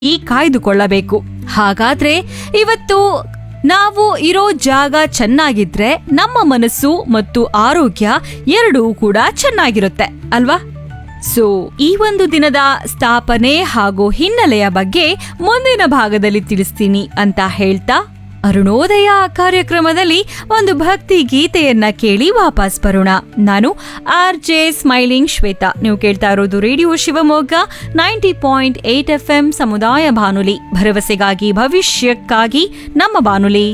ಈ ಕಾಯ್ದುಕೊಳ್ಳಬೇಕು ಹಾಗಾದ್ರೆ ಇವತ್ತು ನಾವು ಇರೋ ಜಾಗ ಚೆನ್ನಾಗಿದ್ರೆ ನಮ್ಮ ಮನಸ್ಸು ಮತ್ತು ಆರೋಗ್ಯ ಎರಡೂ ಕೂಡ ಚೆನ್ನಾಗಿರುತ್ತೆ ಅಲ್ವಾ ಸೊ ಈ ಒಂದು ದಿನದ ಸ್ಥಾಪನೆ ಹಾಗೂ ಹಿನ್ನೆಲೆಯ ಬಗ್ಗೆ ಮುಂದಿನ ಭಾಗದಲ್ಲಿ ತಿಳಿಸ್ತೀನಿ ಅಂತ ಹೇಳ್ತಾ ಅರುಣೋದಯ ಕಾರ್ಯಕ್ರಮದಲ್ಲಿ ಒಂದು ಭಕ್ತಿ ಗೀತೆಯನ್ನ ಕೇಳಿ ವಾಪಸ್ ಬರೋಣ ನಾನು ಆರ್ ಜೆ ಸ್ಮೈಲಿಂಗ್ ಶ್ವೇತಾ ನೀವು ಕೇಳ್ತಾ ಇರೋದು radio Shivamogga ninety point eight F M ಸಮುದಾಯ ಬಾನುಲಿ ಭರವಸೆಗಾಗಿ ಭವಿಷ್ಯಕ್ಕಾಗಿ ನಮ್ಮ ಬಾನುಲಿ